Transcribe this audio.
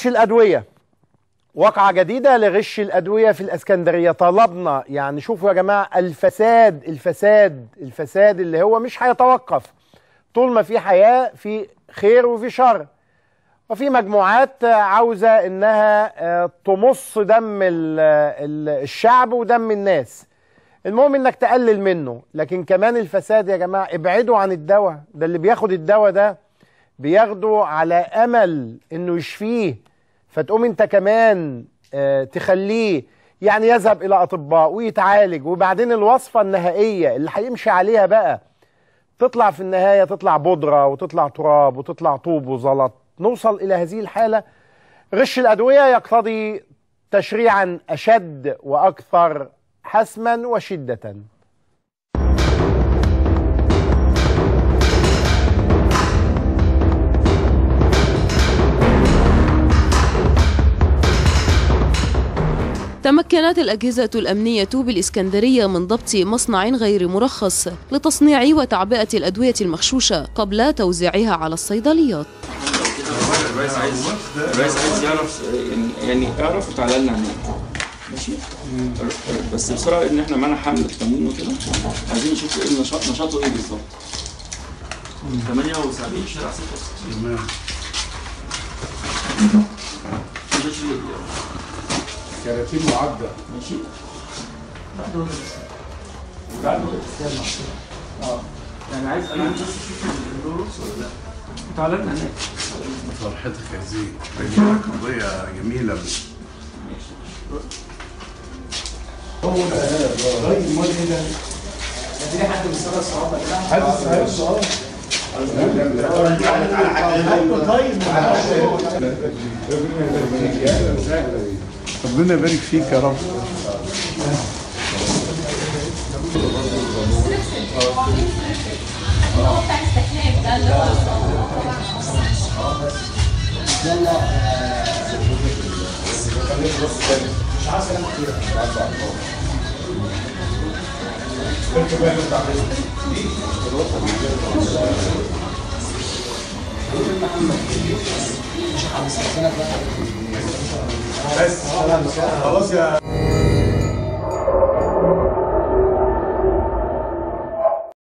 غش الأدوية وقعة جديدة لغش الأدوية في الإسكندرية طلبنا يعني شوفوا يا جماعة الفساد الفساد الفساد اللي هو مش هيتوقف طول ما في حياة في خير وفي شر وفي مجموعات عاوزة إنها آه، تمص دم ال- ال- الشعب ودم الناس المهم إنك تقلل منه لكن كمان الفساد يا جماعة ابعدوا عن الدواء ده اللي بياخد الدواء ده بياخده على امل انه يشفيه فتقوم انت كمان آه، تخليه يعني يذهب الى اطباء ويتعالج وبعدين الوصفه النهائيه اللي هيمشي عليها بقى تطلع في النهايه تطلع بودره وتطلع تراب وتطلع طوب وزلط نوصل الى هذه الحاله غش الادويه يقتضي تشريعا اشد واكثر حسما وشده تمكنت الأجهزة الأمنية بالإسكندرية من ضبط مصنع غير مرخص لتصنيع وتعبئة الأدوية المغشوشة قبل توزيعها على الصيدليات الرئيس عايز الرئيس عايز يعرف يعني يعني اعرف وتعالى لنا هناك ماشي بس بسرعه ان احنا معانا حمله تموين وكده عايزين نشوف ايه النشاط نشاطه ايه بالظبط 78 شارع 66 تمام ماشي كراتين معدة ماشي بعد اه يعني عايز انا عايز بس اشوف الدروس ولا لا تعالى لنا هناك فرحتك يا زين هي قضية جميلة ربنا يبارك فيك يا رب بس خلاص يا